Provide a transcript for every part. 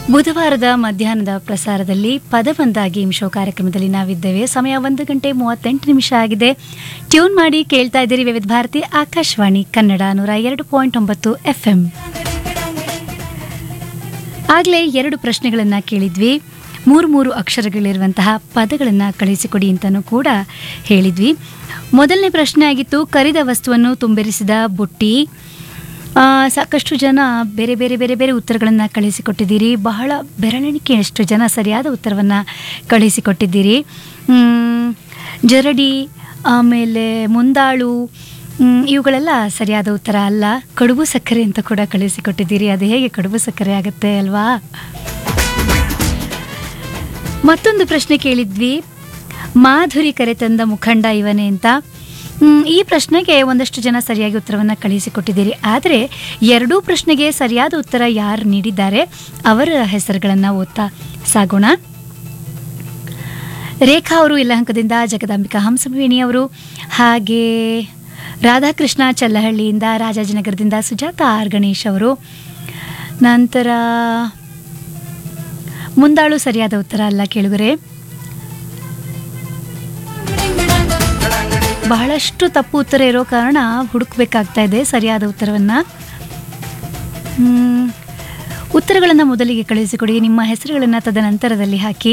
ಬುಧವಾರದ ಮಧ್ಯಾಹ್ನದ ಪ್ರಸಾರದಲ್ಲಿ ಪದಬಂಧ game show ಕಾರ್ಯಕ್ರಮದಲ್ಲಿ ನಾವಿದ್ದೇವೆ ಸಮಯ ಒಂದು ಗಂಟೆ ಮೂವತ್ತೆಂಟು ನಿಮಿಷ ಆಗಿದೆ ಟ್ಯೂನ್ ಮಾಡಿ ಕೇಳ್ತಾ ಇದ್ದೀರಿ ವಿವಿಧ ಭಾರತಿ ಆಕಾಶವಾಣಿ ಕನ್ನಡ ನೂರ ಎರಡು ಪಾಯಿಂಟ್ ಒಂಬತ್ತು ಎಫ್ ಎಂ ಆಗಲೇ ಎರಡು ಪ್ರಶ್ನೆಗಳನ್ನು ಕೇಳಿದ್ವಿ ಮೂರು ಮೂರು ಅಕ್ಷರಗಳಿರುವಂತಹ ಪದಗಳನ್ನು ಕಳಿಸಿಕೊಡಿ ಅಂತಲೂ ಕೂಡ ಹೇಳಿದ್ವಿ ಮೊದಲನೇ ಪ್ರಶ್ನೆ ಆಗಿತ್ತು ಕರಿದ ವಸ್ತುವನ್ನು ತುಂಬಿರಿಸಿದ ಬುಟ್ಟಿ ಆ, ಸಾಕಷ್ಟು ಜನ ಬೇರೆ ಬೇರೆ ಬೇರೆ ಬೇರೆ ಉತ್ತರಗಳನ್ನು ಕಳಿಸಿಕೊಟ್ಟಿದ್ದೀರಿ ಬಹಳ ಬೆರಳೆಣಿಕೆಯಷ್ಟು ಜನ ಸರಿಯಾದ ಉತ್ತರವನ್ನು ಕಳಿಸಿಕೊಟ್ಟಿದ್ದೀರಿ ಮ್, ಜರಡಿ ಆಮೇಲೆ ಮುಂದಾಳು ಮ್, ಇವುಗಳೆಲ್ಲ ಸರಿಯಾದ ಉತ್ತರ ಅಲ್ಲ ಕಡುಬು ಸಕ್ಕರೆ ಅಂತ ಕೂಡ ಕಳಿಸಿಕೊಟ್ಟಿದ್ದೀರಿ ಅದು ಹೇಗೆ ಕಡುಬು ಸಕ್ಕರೆ ಆಗುತ್ತೆ ಅಲ್ವಾ ಮತ್ತೊಂದು ಪ್ರಶ್ನೆ ಕೇಳಿದ್ವಿ ಮಾಧುರಿ ಕರೆ ತಂದ ಮುಖಂಡ ಇವನೇ ಅಂತ ಮ್, ಈ ಪ್ರಶ್ನೆಗೆ ಒಂದಷ್ಟು ಜನ ಸರಿಯಾಗಿ ಉತ್ತರವನ್ನು ಕಳಿಸಿಕೊಟ್ಟಿದ್ದೀರಿ ಆದರೆ ಎರಡೂ ಪ್ರಶ್ನೆಗೆ ಸರಿಯಾದ ಉತ್ತರ ಯಾರು ನೀಡಿದ್ದಾರೆ ಅವರ ಹೆಸರುಗಳನ್ನು ಓದ್ತಾ ಸಾಗೋಣ ರೇಖಾ ಅವರು ಯಲಹಂಕದಿಂದ ಜಗದಾಂಬಿಕಾ ಹಂಸವೇಣಿ ಅವರು ಹಾಗೆ ರಾಧಾಕೃಷ್ಣ ಚಲ್ಲಹಳ್ಳಿಯಿಂದ ರಾಜಾಜಿನಗರದಿಂದ ಸುಜಾತ ಆರ್ ಗಣೇಶ್ ಅವರು ನಂತರ ಮುಂದಾಳು ಸರಿಯಾದ ಉತ್ತರ ಅಲ್ಲ ಕೇಳುಗರೆ ಬಹಳಷ್ಟು ತಪ್ಪು ಉತ್ತರ ಇರೋ ಕಾರಣ ಹುಡುಕ್ಬೇಕಾಗ್ತಾ ಇದೆ ಸರಿಯಾದ ಉತ್ತರವನ್ನು ಉತ್ತರಗಳನ್ನು ಮೊದಲಿಗೆ ಕಳುಹಿಸಿಕೊಡಿ ನಿಮ್ಮ ಹೆಸರುಗಳನ್ನು ತದನಂತರದಲ್ಲಿ ಹಾಕಿ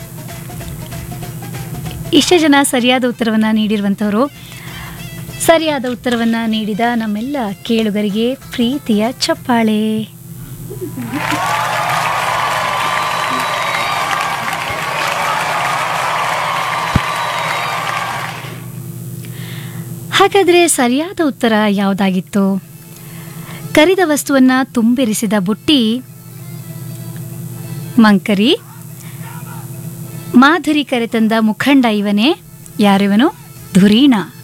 ಇಷ್ಟು ಜನ ಸರಿಯಾದ ಉತ್ತರವನ್ನು ನೀಡಿರುವಂಥವರು ಸರಿಯಾದ ಉತ್ತರವನ್ನು ನೀಡಿದ ನಮ್ಮೆಲ್ಲ ಕೇಳುಗರಿಗೆ ಪ್ರೀತಿಯ ಚಪ್ಪಾಳೆ ಹಾಗಾದರೆ ಸರಿಯಾದ ಉತ್ತರ ಯಾವುದಾಗಿತ್ತು ಕರಿದ ವಸ್ತುವನ್ನು ತುಂಬಿರಿಸಿದ ಬುಟ್ಟಿ ಮಂಕರಿ ಮಾಧುರಿ ಕರೆತಂದ ಮುಖಂಡ ಇವನೇ ಯಾರಿವನು ಧುರೀಣ